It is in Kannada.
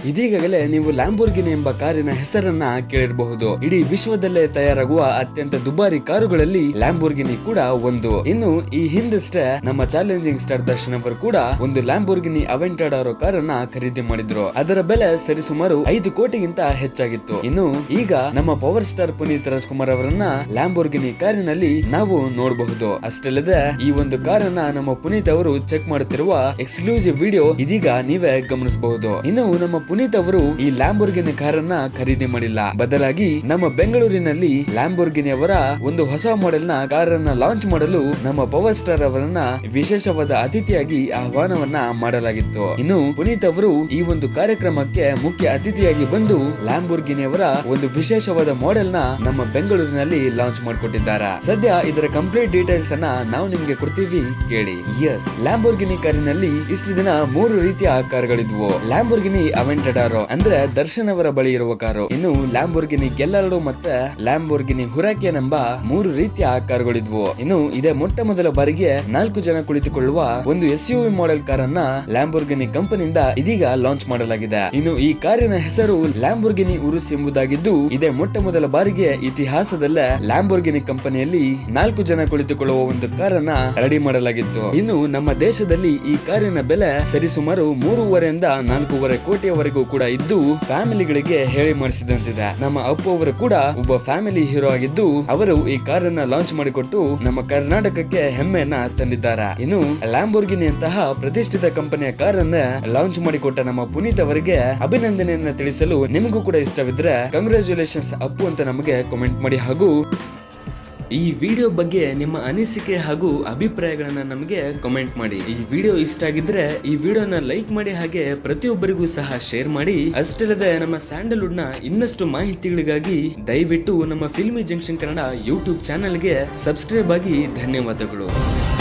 ಇದೀಗಾಗಲೇ ನೀವು ಲ್ಯಾಂಬೋರ್ಗಿನಿ ಎಂಬ ಕಾರಿನ ಹೆಸರನ್ನ ಕೇಳಿರಬಹುದು ಇಡೀ ವಿಶ್ವದಲ್ಲೇ ತಯಾರಾಗುವ ಅತ್ಯಂತ ದುಬಾರಿ ಕಾರುಗಳಲ್ಲಿ ಲ್ಯಾಂಬೋರ್ಗಿನಿ ಕೂಡ ಒಂದು ಇನ್ನು ಈ ಹಿಂದಷ್ಟೇ ನಮ್ಮ ಚಾಲೆಂಜಿಂಗ್ ಸ್ಟಾರ್ ದರ್ಶನ್ ಅವರು ಕೂಡ ಒಂದು ಲ್ಯಾಂಬೋರ್ಗಿನಿ ಅವೆಂಟಾಡಾರೋ ಕಾರನ್ನ ಖರೀದಿ ಮಾಡಿದ್ರು ಅದರ ಬೆಲೆ ಸರಿಸುಮಾರು ಐದು ಕೋಟಿಗಿಂತ ಹೆಚ್ಚಾಗಿತ್ತು ಇನ್ನು ಈಗ ನಮ್ಮ ಪವರ್ ಸ್ಟಾರ್ ಪುನೀತ್ ರಾಜ್ಕುಮಾರ್ ಅವರನ್ನ ಲ್ಯಾಂಬೋರ್ಗಿನಿ ಕಾರಿನಲ್ಲಿ ನಾವು ನೋಡಬಹುದು ಅಷ್ಟಲ್ಲದೆ ಈ ಒಂದು ಕಾರನ್ನ ನಮ್ಮ ಪುನೀತ್ ಅವರು ಚೆಕ್ ಮಾಡುತ್ತಿರುವ ಎಕ್ಸ್ಕ್ಲೂಸಿವ್ ವಿಡಿಯೋ ಇದೀಗ ನೀವೇ ಗಮನಿಸಬಹುದು ಇನ್ನು ನಮ್ಮ ಪುನೀತ್ ಅವರು ಈ ಲ್ಯಾಂಬೋರ್ಗಿನಿ ಕಾರನ್ನ ಖರೀದಿ ಮಾಡಿಲ್ಲ ಬದಲಾಗಿ ನಮ್ಮ ಬೆಂಗಳೂರಿನಲ್ಲಿ ಲ್ಯಾಂಬೋರ್ಗಿನಿ ಅವರ ಒಂದು ಹೊಸ ಮಾಡೆಲ್ ನ ಕಾರನ್ನ ಲಾಂಚ್ ಮಾಡಲು ನಮ್ಮ ಪವರ್ ಸ್ಟಾರ್ ಅವರನ್ನ ವಿಶೇಷವಾದ ಅತಿಥಿಯಾಗಿ ಆಹ್ವಾನವನ್ನ ಮಾಡಲಾಗಿತ್ತು ಇನ್ನು ಪುನೀತ್ ಅವರು ಈ ಒಂದು ಕಾರ್ಯಕ್ರಮಕ್ಕೆ ಮುಖ್ಯ ಅತಿಥಿಯಾಗಿ ಬಂದು ಲ್ಯಾಂಬೋರ್ಗಿನಿ ಅವರ ಒಂದು ವಿಶೇಷವಾದ ಮಾಡೆಲ್ ನ ನಮ್ಮ ಬೆಂಗಳೂರಿನಲ್ಲಿ ಲಾಂಚ್ ಮಾಡಿಕೊಟ್ಟಿದ್ದಾರೆ ಸದ್ಯ ಇದರ ಕಂಪ್ಲೀಟ್ ಡೀಟೇಲ್ಸ್ ಅನ್ನ ನಾವು ನಿಮ್ಗೆ ಕೊಡ್ತೀವಿ ಕೇಳಿ ಎಸ್ ಲ್ಯಾಂಬೋರ್ಗಿನಿ ಕಾರಿನಲ್ಲಿ ಇಷ್ಟು ದಿನ ಮೂರು ರೀತಿಯ ಕಾರುಗಳಿದ್ವು ಲ್ಯಾಂಬೋರ್ಗಿನಿ ಅವೆಂಟಡಾರೋ ಅಂದ್ರೆ ದರ್ಶನ್ ಅವರ ಬಳಿ ಇರುವ ಕಾರು ಇನ್ನು ಲ್ಯಾಂಬೋರ್ಗಿನಿ ಗೆಲ್ಲರಡು ಮತ್ತೆ ಲ್ಯಾಂಬೋರ್ಗಿನಿ ಹುರಾಕಿಯನ್ ಎಂಬ ಮೂರು ರೀತಿಯ ಕಾರುಗಳಿದ್ವು ಇನ್ನು ಇದೇ ಮೊಟ್ಟ ಮೊದಲ ಬಾರಿಗೆ ನಾಲ್ಕು ಜನ ಕುಳಿತುಕೊಳ್ಳುವ ಒಂದು ಎಸ್ ಯು ಮಾಡೆಲ್ ಕಾರನ್ನ ಲ್ಯಾಂಬೋರ್ಗಿನಿ ಕಂಪನಿಯಿಂದ ಇದೀಗ ಲಾಂಚ್ ಮಾಡಲಾಗಿದೆ ಇನ್ನು ಈ ಕಾರಿನ ಹೆಸರು ಲ್ಯಾಂಬೋರ್ಗಿನಿ ಉರುಸ್ ಎಂಬುದಾಗಿದ್ದು ಇದೇ ಮೊಟ್ಟ ಮೊದಲ ಬಾರಿಗೆ ಇತಿಹಾಸದಲ್ಲೇ ಲ್ಯಾಂಬೋರ್ಗಿನಿ ಕಂಪನಿಯಲ್ಲಿ ನಾಲ್ಕು ಜನ ಕುಳಿತುಕೊಳ್ಳುವ ಒಂದು ಕಾರನ್ನ ರೆಡಿ ಮಾಡಲಾಗಿತ್ತು ಇನ್ನು ನಮ್ಮ ದೇಶದಲ್ಲಿ ಈ ಕಾರಿನ ಬೆಲೆ ಸರಿಸುಮಾರು ಮೂರುವರೆಯಿಂದ ನಾಲ್ಕೂವರೆ ಕೋಟಿಯವರೆಗೂ ಕೂಡ ಇದ್ದು ಫ್ಯಾಮಿಲಿಗಳಿಗೆ ಹೇಳಿ ಮಾಡಿಸಿದಂತಿದೆ ನಮ್ಮ ಅಪ್ಪು ಅವರು ಕೂಡ ಒಬ್ಬ ಫ್ಯಾಮಿಲಿ ಹೀರೋ ಆಗಿದ್ದು ಅವರು ಈ ಕಾರನ್ನ ಲಾಂಚ್ ಮಾಡಿಕೊಟ್ಟು ನಮ್ಮ ಕರ್ನಾಟಕಕ್ಕೆ ಹೆಮ್ಮೆಯನ್ನ ತಂದಿದ್ದಾರೆ ಇನ್ನು ಲ್ಯಾಂಬೋರ್ಗಿನಿ ಅಂತಹ ಪ್ರತಿಷ್ಠಿತ ಕಂಪನಿಯ ಕಾರನ್ನ ಲಾಂಚ್ ಮಾಡಿಕೊಟ್ಟ ನಮ್ಮ ಪುನೀತ್ ಅವರಿಗೆ ಅಭಿನಂದನೆಯನ್ನ ತಿಳಿಸಲು ನಿಮಗೂ ಕೂಡ ಇಷ್ಟವಿದ್ರೆ ಕಂಗ್ರಾಚುಲೇಷನ್ಸ್ ಅಪ್ಪು ಅಂತ ನಮಗೆ ಕಾಮೆಂಟ್ ಮಾಡಿ ಹಾಗೂ ಈ ವಿಡಿಯೋ ಬಗ್ಗೆ ನಿಮ್ಮ ಅನಿಸಿಕೆ ಹಾಗೂ ಅಭಿಪ್ರಾಯಗಳನ್ನ ನಮಗೆ ಕಮೆಂಟ್ ಮಾಡಿ ಈ ವಿಡಿಯೋ ಇಷ್ಟ ಆಗಿದ್ರೆ ಈ ವಿಡಿಯೋನ ಲೈಕ್ ಮಾಡಿ ಹಾಗೆ ಪ್ರತಿಯೊಬ್ಬರಿಗೂ ಸಹ ಶೇರ್ ಮಾಡಿ ಅಷ್ಟಲ್ಲದೆ ನಮ್ಮ ಸ್ಯಾಂಡಲ್ವುಡ್ ನ ಇನ್ನಷ್ಟು ಮಾಹಿತಿಗಳಿಗಾಗಿ ದಯವಿಟ್ಟು ನಮ್ಮ ಫಿಲ್ಮಿ ಜಂಕ್ಷನ್ ಕನ್ನಡ ಯೂಟ್ಯೂಬ್ ಚಾನೆಲ್ಗೆ ಸಬ್ಸ್ಕ್ರೈಬ್ ಆಗಿ ಧನ್ಯವಾದಗಳು